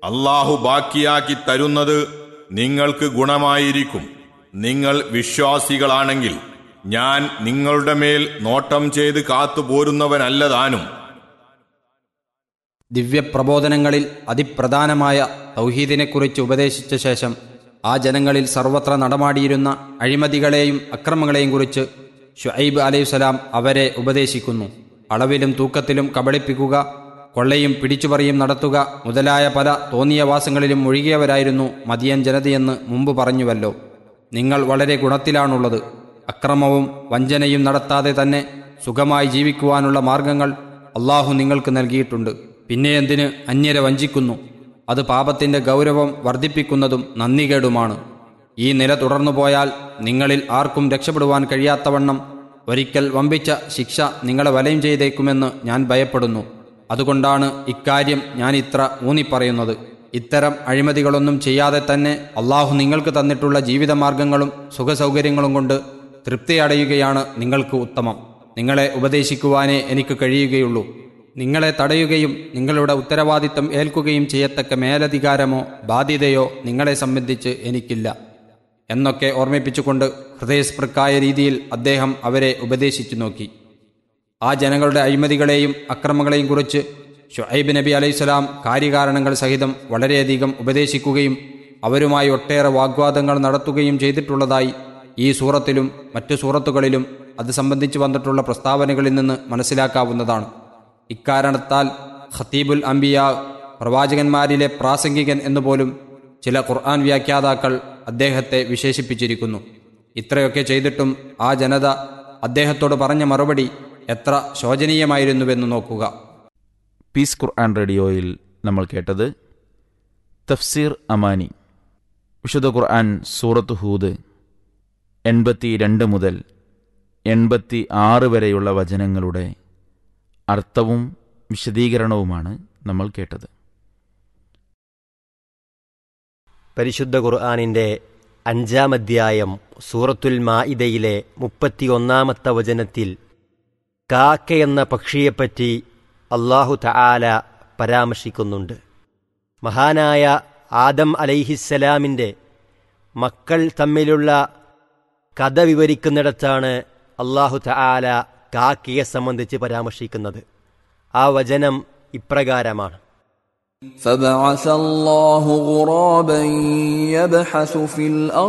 അള്ളാഹു ബാക്കിയാക്കി തരുന്നത് നിങ്ങൾക്ക് ഗുണമായിരിക്കും നിങ്ങൾ വിശ്വാസികളാണെങ്കിൽ ഞാൻ നിങ്ങളുടെ മേൽ നോട്ടം ചെയ്ത് കാത്തുപോരുന്നവനല്ലതാനും ദിവ്യപ്രബോധനങ്ങളിൽ അതിപ്രധാനമായ തൗഹീദിനെക്കുറിച്ച് ഉപദേശിച്ച ശേഷം ആ ജനങ്ങളിൽ സർവത്ര നടമാടിയിരുന്ന അഴിമതികളെയും അക്രമങ്ങളെയും കുറിച്ച് ഷുഐബ് അലൈഹിസ്സലാം അവരെ ഉപദേശിക്കുന്നു അളവിലും തൂക്കത്തിലും കബളിപ്പിക്കുക കൊള്ളയും പിടിച്ചുപറിയും നടത്തുക മുതലായ പല തോന്നിയ വാസങ്ങളിലും മുഴുകിയവരായിരുന്നു മദിയൻ ജനതയെന്ന് മുമ്പ് പറഞ്ഞുവല്ലോ നിങ്ങൾ വളരെ ഗുണത്തിലാണുള്ളത് അക്രമവും വഞ്ചനയും നടത്താതെ തന്നെ സുഖമായി ജീവിക്കുവാനുള്ള മാർഗങ്ങൾ അള്ളാഹു നിങ്ങൾക്ക് നൽകിയിട്ടുണ്ട് പിന്നെ എന്തിന് അന്യരെ വഞ്ചിക്കുന്നു അത് പാപത്തിന്റെ ഗൗരവം വർദ്ധിപ്പിക്കുന്നതും നന്ദികേടുമാണ് ഈ നില തുടർന്നു പോയാൽ നിങ്ങളിൽ ആർക്കും രക്ഷപ്പെടുവാൻ കഴിയാത്തവണ്ണം ഒരിക്കൽ വമ്പിച്ച ശിക്ഷ നിങ്ങളെ വലയം ചെയ്തേക്കുമെന്ന് ഞാൻ ഭയപ്പെടുന്നു അതുകൊണ്ടാണ് ഇക്കാര്യം ഞാൻ ഇത്ര ഊന്നിപ്പറയുന്നത് ഇത്തരം അഴിമതികളൊന്നും ചെയ്യാതെ തന്നെ അള്ളാഹു നിങ്ങൾക്ക് തന്നിട്ടുള്ള ജീവിതമാർഗങ്ങളും സുഖസൗകര്യങ്ങളും കൊണ്ട് തൃപ്തി അടയുകയാണ് നിങ്ങൾക്ക് ഉത്തമം നിങ്ങളെ ഉപദേശിക്കുവാനേ എനിക്ക് കഴിയുകയുള്ളൂ നിങ്ങളെ തടയുകയും നിങ്ങളുടെ ഉത്തരവാദിത്തം ഏൽക്കുകയും ചെയ്യത്തക്ക മേലധികാരമോ ബാധ്യതയോ നിങ്ങളെ സംബന്ധിച്ച് എനിക്കില്ല എന്നൊക്കെ ഓർമ്മിപ്പിച്ചുകൊണ്ട് ഹൃദയസ്പൃക്കായ രീതിയിൽ അദ്ദേഹം അവരെ ഉപദേശിച്ചു നോക്കി ആ ജനങ്ങളുടെ അഴിമതികളെയും അക്രമങ്ങളെയും കുറിച്ച് ഷുഐബ് നബി അലൈഹിസ്സലാം കാര്യകാരണങ്ങൾ സഹിതം വളരെയധികം ഉപദേശിക്കുകയും അവരുമായി ഒട്ടേറെ വാഗ്വാദങ്ങൾ നടത്തുകയും ചെയ്തിട്ടുള്ളതായി ഈ സൂറത്തിലും മറ്റു സൂറത്തുകളിലും അത് സംബന്ധിച്ച് വന്നിട്ടുള്ള പ്രസ്താവനകളിൽ നിന്ന് മനസ്സിലാക്കാവുന്നതാണ് ഇക്കാരണത്താൽ ഖത്തീബുൽ അംബിയ പ്രവാചകന്മാരിലെ പ്രാസംഗികൻ എന്നുപോലും ചില ഖുർആൻ വ്യാഖ്യാതാക്കൾ അദ്ദേഹത്തെ വിശേഷിപ്പിച്ചിരിക്കുന്നു ഇത്രയൊക്കെ ചെയ്തിട്ടും ആ ജനത അദ്ദേഹത്തോട് പറഞ്ഞ മറുപടി എത്ര ശോചനീയമായിരുന്നുവെന്ന് നോക്കുക പീസ് ഖുർആൻ റേഡിയോയിൽ നമ്മൾ കേട്ടത് തഫ്സീർ അമാനി വിശുദ്ധ ഖുർആൻ സൂറത്ത് ഹൂദ് എൺപത്തി രണ്ട് മുതൽ എൺപത്തി ആറ് വരെയുള്ള വചനങ്ങളുടെ അർത്ഥവും വിശദീകരണവുമാണ് നമ്മൾ കേട്ടത് പരിശുദ്ധ ഖുർആാനിൻ്റെ അഞ്ചാം അധ്യായം സൂറത്തുൽ മാഇദയിലെ മുപ്പത്തിയൊന്നാമത്തെ വചനത്തിൽ കാക്ക എന്ന പക്ഷിയെപ്പറ്റി അള്ളാഹു തആല പരാമർശിക്കുന്നുണ്ട് മഹാനായ ആദം അലൈഹിസ്സലാമിൻ്റെ മക്കൾ തമ്മിലുള്ള കഥ വിവരിക്കുന്നിടത്താണ് അള്ളാഹു തആല കാക്കയെ സംബന്ധിച്ച് പരാമർശിക്കുന്നത് ആ വചനം ഇപ്രകാരമാണ് فبعث الله غرابا يبحث في الأرض